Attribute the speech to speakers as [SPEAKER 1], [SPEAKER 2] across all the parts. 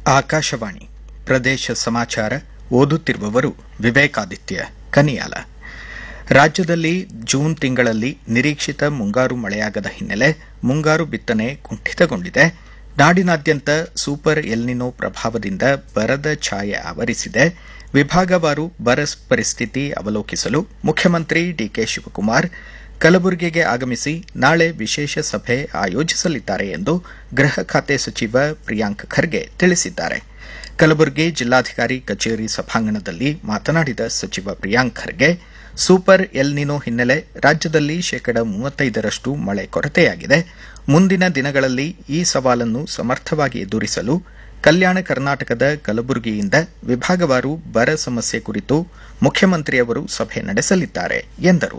[SPEAKER 1] ಆಕಾಶವಾಣಿ ಪ್ರದೇಶ ಸಮಾಚಾರ ಓದುತ್ತಿರುವವರು ವಿವೇಕಾದಿತ್ಯ ಕನಿಯಾಲ ರಾಜ್ಯದಲ್ಲಿ ಜೂನ್ ತಿಂಗಳಲ್ಲಿ ನಿರೀಕ್ಷಿತ ಮುಂಗಾರು ಮಳೆಯಾಗದ ಹಿನ್ನೆಲೆ ಮುಂಗಾರು ಬಿತ್ತನೆ ಕುಂಠಿತಗೊಂಡಿದೆ ನಾಡಿನಾದ್ಯಂತ ಸೂಪರ್ ಎಲ್ನಿನೋ ಪ್ರಭಾವದಿಂದ ಬರದ ಛಾಯೆ ಆವರಿಸಿದೆ ವಿಭಾಗವಾರು ಬರ ಪರಿಸ್ಥಿತಿ ಅವಲೋಕಿಸಲು ಮುಖ್ಯಮಂತ್ರಿ ಡಿಕೆ ಶಿವಕುಮಾರ್ ಕಲಬುರಗಿಗೆ ಆಗಮಿಸಿ ನಾಳೆ ವಿಶೇಷ ಸಭೆ ಆಯೋಜಿಸಲಿದ್ದಾರೆ ಎಂದು ಗೃಹ ಖಾತೆ ಸಚಿವ ಪ್ರಿಯಾಂಕ್ ಖರ್ಗೆ ತಿಳಿಸಿದ್ದಾರೆ ಕಲಬುರಗಿ ಜಿಲ್ಲಾಧಿಕಾರಿ ಕಚೇರಿ ಸಭಾಂಗಣದಲ್ಲಿ ಮಾತನಾಡಿದ ಸಚಿವ ಪ್ರಿಯಾಂಕ್ ಖರ್ಗೆ ಸೂಪರ್ ಎಲ್ನಿನೋ ಹಿನ್ನೆಲೆ ರಾಜ್ಯದಲ್ಲಿ ಶೇಕಡ ಮೂವತ್ತೈದರಷ್ಟು ಮಳೆ ಕೊರತೆಯಾಗಿದೆ ಮುಂದಿನ ದಿನಗಳಲ್ಲಿ ಈ ಸವಾಲನ್ನು ಸಮರ್ಥವಾಗಿ ಎದುರಿಸಲು ಕಲ್ಯಾಣ ಕರ್ನಾಟಕದ ಕಲಬುರಗಿಯಿಂದ ವಿಭಾಗವಾರು ಬರ ಸಮಸ್ಯೆ ಕುರಿತು ಮುಖ್ಯಮಂತ್ರಿಯವರು ಸಭೆ ನಡೆಸಲಿದ್ದಾರೆ ಎಂದರು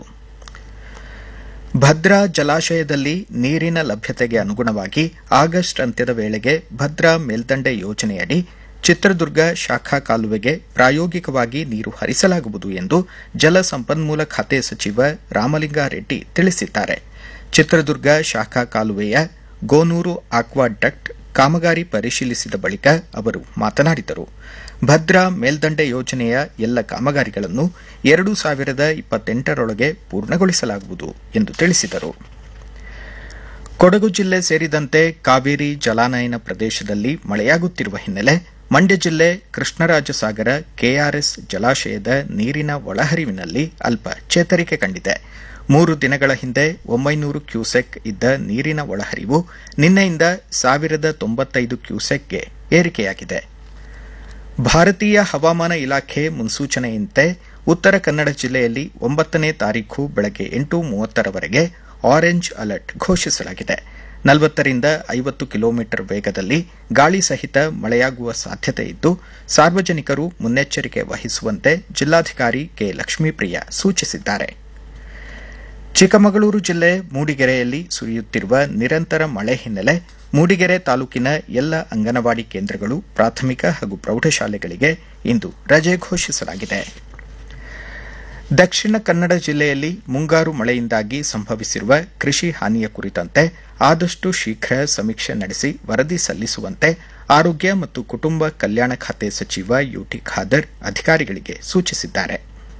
[SPEAKER 1] ಭದ್ರಾ ಜಲಾಶಯದಲ್ಲಿ ನೀರಿನ ಲಭ್ಯತೆಗೆ ಅನುಗುಣವಾಗಿ ಆಗಸ್ಟ್ ಅಂತ್ಯದ ವೇಳೆಗೆ ಭದ್ರಾ ಮೇಲ್ದಂಡೆ ಯೋಜನೆಯಡಿ ಚಿತ್ರದುರ್ಗ ಶಾಖಾ ಕಾಲುವೆಗೆ ಪ್ರಾಯೋಗಿಕವಾಗಿ ನೀರು ಹರಿಸಲಾಗುವುದು ಎಂದು ಜಲ ಸಂಪನ್ಮೂಲ ಖಾತೆ ಸಚಿವ ರಾಮಲಿಂಗಾರೆಡ್ಡಿ ತಿಳಿಸಿದ್ದಾರೆ ಚಿತ್ರದುರ್ಗ ಶಾಖಾ ಕಾಲುವೆಯ ಗೋನೂರು ಆಕ್ವಾಡಕ್ಟ್ ಕಾಮಗಾರಿ ಪರಿಶೀಲಿಸಿದ ಬಳಿಕ ಅವರು ಮಾತನಾಡಿದರು ಭದ್ರಾ ಮೇಲ್ದಂಡೆ ಯೋಜನೆಯ ಎಲ್ಲ ಕಾಮಗಾರಿಗಳನ್ನು ಎರಡು ಸಾವಿರದ ಇಪ್ಪತ್ತೆಂಟರೊಳಗೆ ಪೂರ್ಣಗೊಳಿಸಲಾಗುವುದು ಎಂದು ತಿಳಿಸಿದರು ಕೊಡಗು ಜಿಲ್ಲೆ ಸೇರಿದಂತೆ ಕಾವೇರಿ ಜಲಾನಯನ ಪ್ರದೇಶದಲ್ಲಿ ಮಳೆಯಾಗುತ್ತಿರುವ ಹಿನ್ನೆಲೆ ಮಂಡ್ಯ ಜಿಲ್ಲೆ ಕೃಷ್ಣರಾಜಸಾಗರ ಕೆಆರ್ಎಸ್ ಜಲಾಶಯದ ನೀರಿನ ಒಳಹರಿವಿನಲ್ಲಿ ಅಲ್ಪ ಚೇತರಿಕೆ ಕಂಡಿದೆ ಮೂರು ದಿನಗಳ ಹಿಂದೆ ಒಂಬೈನೂರು ಕ್ಯೂಸೆಕ್ ಇದ್ದ ನೀರಿನ ಒಳಹರಿವು ನಿನ್ನೆಯಿಂದ ಸಾವಿರದ ತೊಂಬತ್ತೈದು ಕ್ಯೂಸೆಕ್ಗೆ ಏರಿಕೆಯಾಗಿದೆ ಭಾರತೀಯ ಹವಾಮಾನ ಇಲಾಖೆ ಮುನ್ಸೂಚನೆಯಂತೆ ಉತ್ತರ ಕನ್ನಡ ಜಿಲ್ಲೆಯಲ್ಲಿ ಒಂಬತ್ತನೇ ತಾರೀಖು ಬೆಳಗ್ಗೆ ಎಂಟು ಮೂವತ್ತರವರೆಗೆ ಆರೆಂಜ್ ಅಲರ್ಟ್ ಘೋಷಿಸಲಾಗಿದೆ ನಲವತ್ತರಿಂದ ಐವತ್ತು ಕಿಲೋಮೀಟರ್ ವೇಗದಲ್ಲಿ ಗಾಳಿ ಸಹಿತ ಮಳೆಯಾಗುವ ಸಾಧ್ಯತೆ ಇದ್ದು ಸಾರ್ವಜನಿಕರು ಮುನ್ನೆಚ್ಚರಿಕೆ ವಹಿಸುವಂತೆ ಜಿಲ್ಲಾಧಿಕಾರಿ ಕೆ ಲಕ್ಷ್ಮೀಪ್ರಿಯ ಸೂಚಿಸಿದ್ದಾರೆ ಚಿಕ್ಕಮಗಳೂರು ಜಿಲ್ಲೆ ಮೂಡಿಗೆರೆಯಲ್ಲಿ ಸುರಿಯುತ್ತಿರುವ ನಿರಂತರ ಮಳೆ ಹಿನ್ನೆಲೆ ಮೂಡಿಗೆರೆ ತಾಲೂಕಿನ ಎಲ್ಲ ಅಂಗನವಾಡಿ ಕೇಂದ್ರಗಳು ಪ್ರಾಥಮಿಕ ಹಾಗೂ ಪ್ರೌಢಶಾಲೆಗಳಿಗೆ ಇಂದು ರಜೆ ಘೋಷಿಸಲಾಗಿದೆ ದಕ್ಷಿಣ ಕನ್ನಡ ಜಿಲ್ಲೆಯಲ್ಲಿ ಮುಂಗಾರು ಮಳೆಯಿಂದಾಗಿ ಸಂಭವಿಸಿರುವ ಕೃಷಿ ಹಾನಿಯ ಕುರಿತಂತೆ ಆದಷ್ಟು ಶೀಘ್ರ ಸಮೀಕ್ಷೆ ನಡೆಸಿ ವರದಿ ಸಲ್ಲಿಸುವಂತೆ ಆರೋಗ್ಯ ಮತ್ತು ಕುಟುಂಬ ಕಲ್ಯಾಣ ಖಾತೆ ಸಚಿವ ಯುಟಿ ಖಾದರ್ ಅಧಿಕಾರಿಗಳಿಗೆ ಸೂಚಿಸಿದ್ದಾರೆ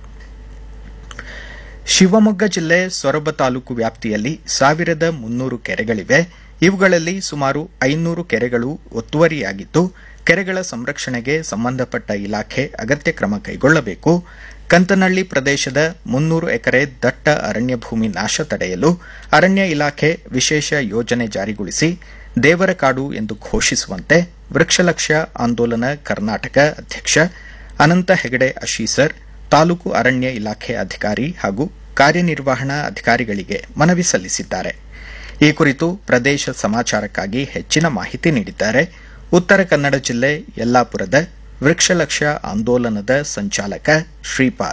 [SPEAKER 1] ಶಿವಮೊಗ್ಗ ಜಿಲ್ಲೆ ಸೊರಬ ತಾಲೂಕು ವ್ಯಾಪ್ತಿಯಲ್ಲಿ ಸಾವಿರದ ಮುನ್ನೂರು ಕೆರೆಗಳಿವೆ ಇವುಗಳಲ್ಲಿ ಸುಮಾರು ಐನೂರು ಕೆರೆಗಳು ಒತ್ತುವರಿಯಾಗಿದ್ದು ಕೆರೆಗಳ ಸಂರಕ್ಷಣೆಗೆ ಸಂಬಂಧಪಟ್ಟ ಇಲಾಖೆ ಅಗತ್ಯ ಕ್ರಮ ಕೈಗೊಳ್ಳಬೇಕು ಕಂತನಹಳ್ಳಿ ಪ್ರದೇಶದ ಮುನ್ನೂರು ಎಕರೆ ದಟ್ಟ ಅರಣ್ಯ ಭೂಮಿ ನಾಶ ತಡೆಯಲು ಅರಣ್ಯ ಇಲಾಖೆ ವಿಶೇಷ ಯೋಜನೆ ಜಾರಿಗೊಳಿಸಿ ದೇವರ ಕಾಡು ಎಂದು ಘೋಷಿಸುವಂತೆ ವೃಕ್ಷಲಕ್ಷ ಆಂದೋಲನ ಕರ್ನಾಟಕ ಅಧ್ಯಕ್ಷ ಅನಂತ ಹೆಗಡೆ ಅಶೀಸರ್ ತಾಲೂಕು ಅರಣ್ಯ ಇಲಾಖೆ ಅಧಿಕಾರಿ ಹಾಗೂ ಕಾರ್ಯನಿರ್ವಹಣಾ ಅಧಿಕಾರಿಗಳಿಗೆ ಮನವಿ ಸಲ್ಲಿಸಿದ್ದಾರೆ ಈ ಕುರಿತು ಪ್ರದೇಶ ಸಮಾಚಾರಕ್ಕಾಗಿ ಹೆಚ್ಚಿನ ಮಾಹಿತಿ ನೀಡಿದ್ದಾರೆ ಉತ್ತರ ಕನ್ನಡ ಜಿಲ್ಲೆ ಯಲ್ಲಾಪುರದ ವೃಕ್ಷಲಕ್ಷ ಆಂದೋಲನದ ಸಂಚಾಲಕ ಶ್ರೀಪಾದ್